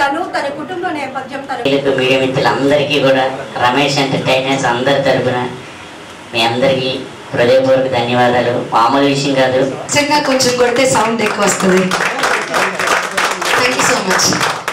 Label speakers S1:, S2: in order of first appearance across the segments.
S1: తను తన కుటుంబ నేపథ్యం తన
S2: వీళ్ళకు మీడియా మిత్రులందరికీ కూడా రమేష్ ఎంటర్టైనర్స్ అందరి తరపున మీ అందరికీ హృదయపూర్వక ధన్యవాదాలు మామూలు విషయం కాదు
S3: నిజంగా కొంచెం కొడితే సౌండ్ ఎక్కువ వస్తుంది థ్యాంక్ యూ సో మచ్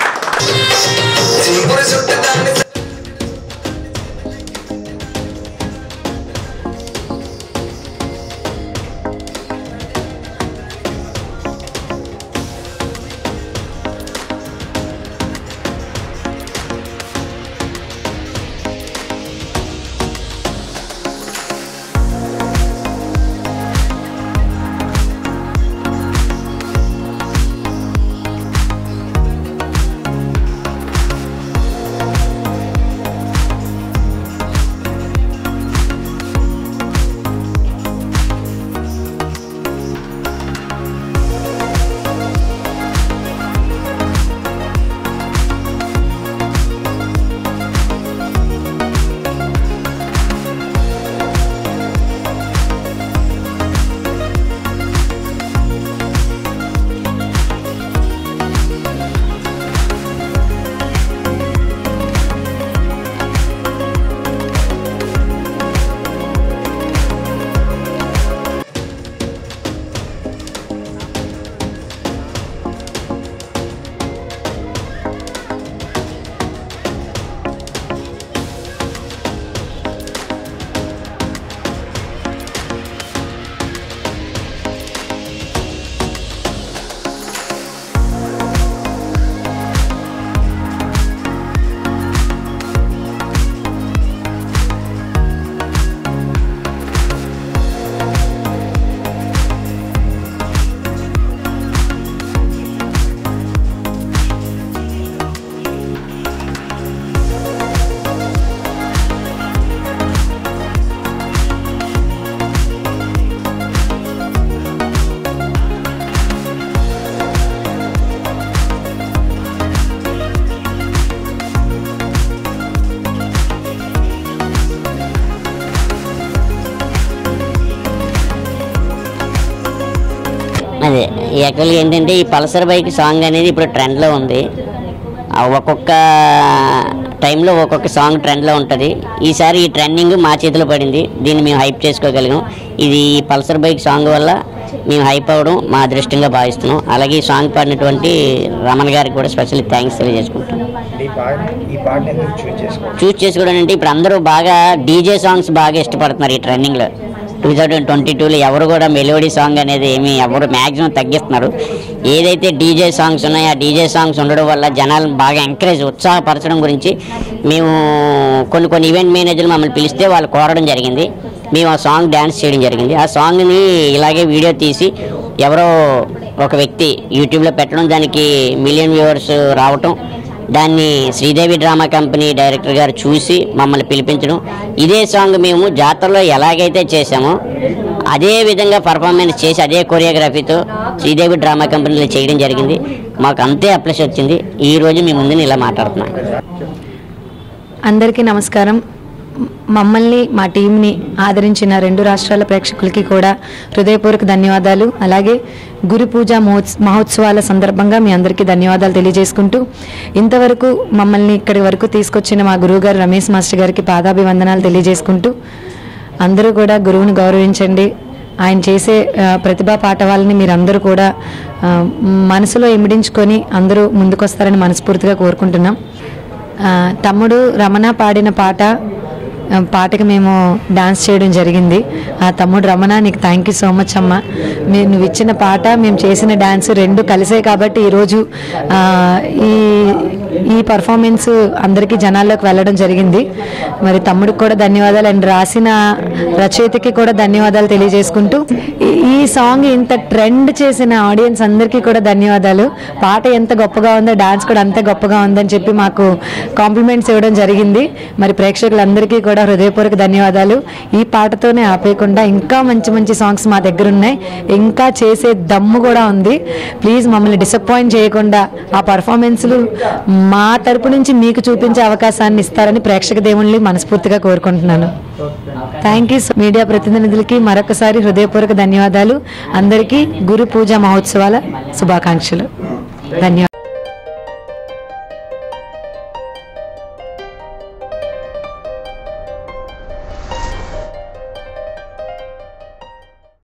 S2: అదే యాక్చువల్గా ఏంటంటే ఈ పల్సర్ బైక్ సాంగ్ అనేది ఇప్పుడు ట్రెండ్లో ఉంది ఆ ఒక్కొక్క టైంలో ఒక్కొక్క సాంగ్ ట్రెండ్లో ఉంటుంది ఈసారి ఈ ట్రెండింగ్ మా చేతిలో పడింది దీన్ని మేము హైప్ చేసుకోగలిగాం ఇది ఈ పల్సర్ బైక్ సాంగ్ వల్ల మేము హైప్ అవ్వడం మా అదృష్టంగా భావిస్తున్నాం అలాగే ఈ సాంగ్ పాడినటువంటి రమణ గారికి కూడా స్పెషల్ థ్యాంక్స్ తెలియజేసుకుంటాం
S4: ఈ పాట ఈ పాటను ఎందుకు చూస్ చేసుకోవాలి
S2: చూస్ చేసుకోవడం అంటే ఇప్పుడు అందరూ బాగా డీజే సాంగ్స్ బాగా ఇష్టపడుతున్నారు ఈ ట్రెండింగ్లో టూ థౌజండ్ ట్వంటీ టూలో ఎవరు కూడా మెలోడీ సాంగ్ అనేది ఏమి ఎవరు మ్యాక్సిమం తగ్గిస్తున్నారు ఏదైతే డీజే సాంగ్స్ ఉన్నాయో ఆ డీజే సాంగ్స్ ఉండడం వల్ల జనాలు బాగా ఎంకరేజ్ ఉత్సాహపరచడం గురించి మేము కొన్ని కొన్ని ఈవెంట్ మేనేజర్లు మమ్మల్ని పిలిస్తే వాళ్ళు కోరడం జరిగింది మేము ఆ సాంగ్ డ్యాన్స్ చేయడం జరిగింది ఆ సాంగ్ని ఇలాగే వీడియో తీసి ఎవరో ఒక వ్యక్తి యూట్యూబ్లో పెట్టడం దానికి మిలియన్ వ్యూవర్స్ రావటం దాన్ని శ్రీదేవి డ్రామా కంపెనీ డైరెక్టర్ గారు చూసి మమ్మల్ని పిలిపించడం ఇదే సాంగ్ మేము జాతరలో ఎలాగైతే చేసామో అదే విధంగా పర్ఫార్మెన్స్ చేసి అదే కొరియోగ్రఫీతో శ్రీదేవి డ్రామా కంపెనీలో చేయడం జరిగింది మాకు అంతే అప్లస్ వచ్చింది ఈ రోజు మీ ముందు ఇలా మాట్లాడుతున్నాం
S5: అందరికీ నమస్కారం మమ్మల్ని మా టీంని ఆదరించిన రెండు రాష్ట్రాల ప్రేక్షకులకి కూడా హృదయపూర్వక ధన్యవాదాలు అలాగే గురు పూజ మహోత్స మహోత్సవాల సందర్భంగా మీ అందరికీ ధన్యవాదాలు తెలియజేసుకుంటూ ఇంతవరకు మమ్మల్ని ఇక్కడి వరకు తీసుకొచ్చిన మా గురువుగారు రమేష్ మాస్టర్ గారికి పాదాభివందనాలు తెలియజేసుకుంటూ అందరూ కూడా గురువుని గౌరవించండి ఆయన చేసే ఆ, ప్రతిభా పాఠవాలని మీరందరూ కూడా ఆ, మనసులో ఇమిడించుకొని అందరూ ముందుకొస్తారని మనస్ఫూర్తిగా కోరుకుంటున్నాం ఆ, తమ్ముడు రమణ పాడిన పాట ఆ, పాటకి మేము డాన్స్ చేయడం జరిగింది ఆ తమ్ముడు రమణ నీకు థ్యాంక్ యూ సో మచ్ అమ్మ మీరు నువ్వు ఇచ్చిన పాట మేము చేసిన డాన్స్ రెండు కలిసే కాబట్టి ఈరోజు ఆ, ఈ ఈ పర్ఫార్మెన్స్ అందరికీ జనాల్లోకి వెళ్ళడం జరిగింది మరి తమ్ముడికి కూడా ధన్యవాదాలు అండ్ రాసిన రచయితకి కూడా ధన్యవాదాలు తెలియజేసుకుంటూ ఈ- ఈ సాంగ్ ఇంత ట్రెండ్ చేసిన ఆడియన్స్ అందరికీ కూడా ధన్యవాదాలు పాట ఎంత గొప్పగా ఉందో డాన్స్ కూడా అంతే గొప్పగా ఉందని చెప్పి మాకు కాంప్లిమెంట్స్ ఇవ్వడం జరిగింది మరి ప్రేక్షకులందరికీ కూడా హృదయపూర్వక ధన్యవాదాలు ఈ పాటతోనే ఆపేయకుండా ఇంకా మంచి మంచి సాంగ్స్ మా దగ్గర ఉన్నాయి ఇంకా చేసే దమ్ము కూడా ఉంది ప్లీజ్ మమ్మల్ని డిసప్పాయింట్ చేయకుండా ఆ పర్ఫార్మెన్స్లు మా తరపు నుంచి మీకు చూపించే అవకాశాన్ని ఇస్తారని ప్రేక్షక దేవుళ్ళని మనస్ఫూర్తిగా కోరుకుంటున్నాను థ్యాంక్ యూ మీడియా ప్రతినిధులకి మరొకసారి హృదయపూర్వక ధన్యవాదాలు అందరికీ గురు పూజ మహోత్సవాల శుభాకాంక్షలు ధన్యవాదాలు